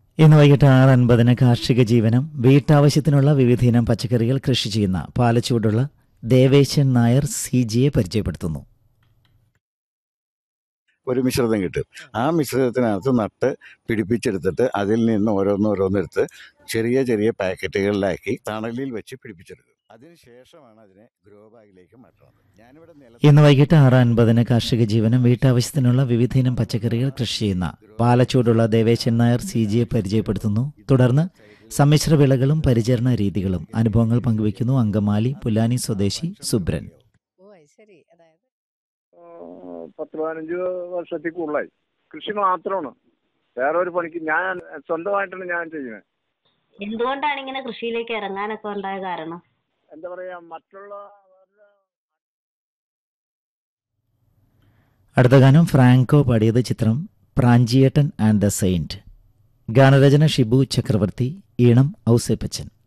ഇന്ന് വൈകിട്ട് ആറ് അൻപതിന് കാർഷിക ജീവനം വീട്ടാവശ്യത്തിനുള്ള വിവിധയിനം പച്ചക്കറികൾ കൃഷി ചെയ്യുന്ന പാലച്ചൂടുള്ള ദേവേശൻ നായർ സി ജിയെ പരിചയപ്പെടുത്തുന്നു ഒരു മിശ്രിതം കിട്ടും ആ മിശ്രിതത്തിനകത്ത് നട്ട് പിടിപ്പിച്ചെടുത്തിട്ട് അതിൽ നിന്ന് ഓരോന്നോരോന്നെടുത്ത് ചെറിയ ചെറിയ പാക്കറ്റുകളിലാക്കി തണലിൽ വെച്ച് പിടിപ്പിച്ചെടുക്കും അതിനുശേഷമാണ് അതിനെ ഗ്രോ ബാഗിലേക്ക് മാറ്റുന്നത് ഞാനിവിടെ നിലത്ത് ഇന്ന് വൈകിട്ട് ആറ് അൻപതിന് കാർഷിക ജീവനം വീട്ടാവശ്യത്തിനുള്ള വിവിധയിനം പച്ചക്കറികൾ കൃഷി ചെയ്യുന്ന പാലച്ചൂടുള്ള ദേവേശൻ നായർ സി ജിയെ പരിചയപ്പെടുത്തുന്നു തുടർന്ന് സമ്മിശ്ര വിളകളും പരിചരണ രീതികളും അനുഭവങ്ങൾ പങ്കുവയ്ക്കുന്നു അങ്കമാലി പുല്ലാനി സ്വദേശി സുബ്രൻ ഓ അത് ശരി അതായത് ആ, പത്ത് പതിനഞ്ച് വർഷത്തിൽ കൂടുതലായി കൃഷി മാത്രമാണ് വേറെ ഒരു പണിക്ക് ഞാൻ സ്വന്തമായിട്ടാണ് ഞാൻ ചെയ്യുന്നത് എന്തുകൊണ്ടാണ് ഇങ്ങനെ കൃഷിയിലേക്ക് ഇറങ്ങാനൊക്കെ ഉണ്ടായ കാരണം എന്താ പറയാ മറ്റുള്ള അടുത്ത ഗാനം ഫ്രാങ്കോ പാടിയത് ചിത്രം പ്രാഞ്ചിയേട്ടൻ ആൻഡ് ദ സെയിന്റ് ഗാനരചന ഷിബു ചക്രവർത്തി ഈണം ഔസേപ്പച്ചൻ